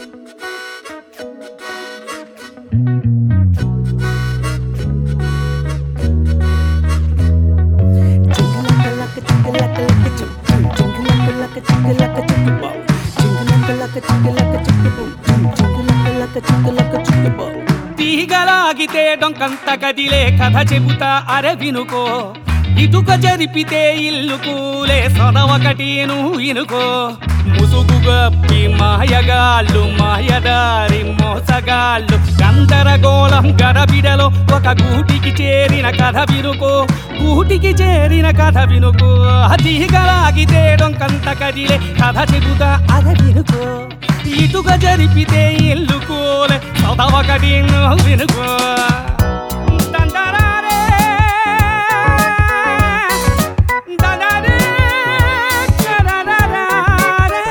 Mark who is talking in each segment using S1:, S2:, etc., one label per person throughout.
S1: తీగలాగితే డొంకంత కదిలే కథ చెబుతా అరే వినుకో ఇటుక జరిపితే ఇల్లు కూలే సొదవకటి నువ్వు ఇనుకో ముసుగు గప్పి మాయగాళ్ళు మాయదారి మోసగాళ్ళు గందరగోళం గడబిడలో ఒక గూటికి చేరిన కథ వినుకో గూటికి చేరిన కథ వినుకో తీగలాగితే డొంకంత కదిలే కథ చెబుతా అరే వినుకో ఇటుక జరిపితే ఇల్లు కూలే చదవకటి నువ్వు వినుకో దండరారే, దండరే, చరరరారే,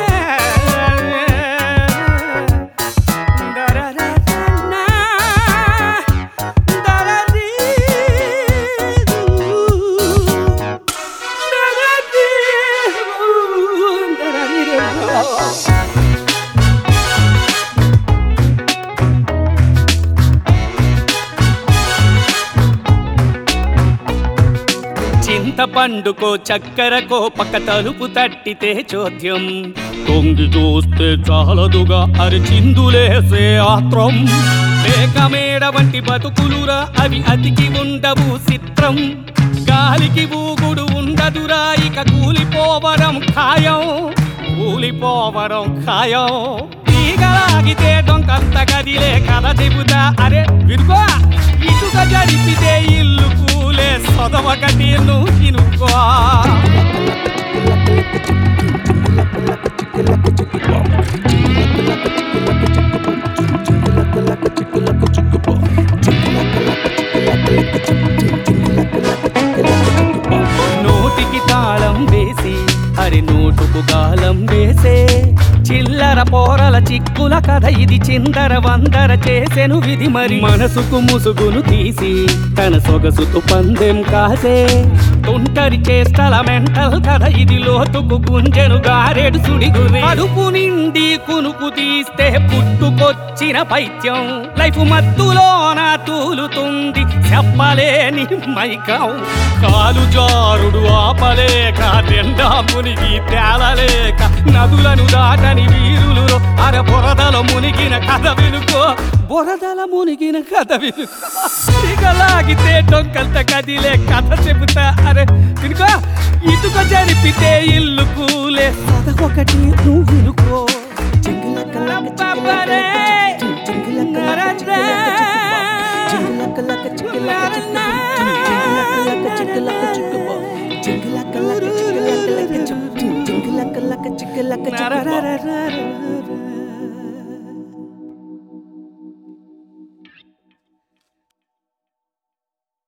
S1: దరరరన్నా, దరదీ, దరదీ, చింతపండుకో చక్కెరకో పక్క తలుపు తట్టితే చోద్యం తొంగి చూస్తే చాలదుగా అరి చిందులేసే ఆత్రం మేకమేడ వంటి బతుకులురా అవి అతికి ఉండవు చిత్రం గాలికి ఊగుడు ఉండదురా ఇక కూలిపోవడం ఖాయం కూలిపోవడం ఖాయం తీగలాగితే డొంకంత గదిలే కథ చెబుతా అరే వినుకో ఇటుక జరిపితే ఇల్లు కూలే సొదవకటి నువ్వు తినుకో నోటికి తాళం వేసి అరి నోటుకు గాలం వేసే చిల్లర పోరల చిక్కుల కథ ఇది చిందర వందర చేసెను విధి మరి మనసుకు ముసుగును తీసి తన సొగసుకు పందెం కాసే తొంటరి చేష్టల మెంటల్ కథ ఇది లోతుకు గుంజెను గారెడు సుడిగురి అడుపు నిండి కునుకు తీస్తే పుట్టుకొచ్చిన పైత్యం లైఫ్ మత్తులోన తూలుతుంది చెప్పలేని మైకం కాలు జారుడు ఆపలేక నిండా మునిగి తేలలేక నదులను దాటని వీరులు అర బురదలో మునిగిన కథ వినుకో బురదల మునిగిన కథ వినుకో ఇకలాగితే డొంకంత కదిలే కథ చెబుతా అరే వినుకో ఇటుక జరిపితే ఇల్లు కూలే కథ ఒకటి నువ్వు వినుకో లంపబరే, నరదే, నరనా.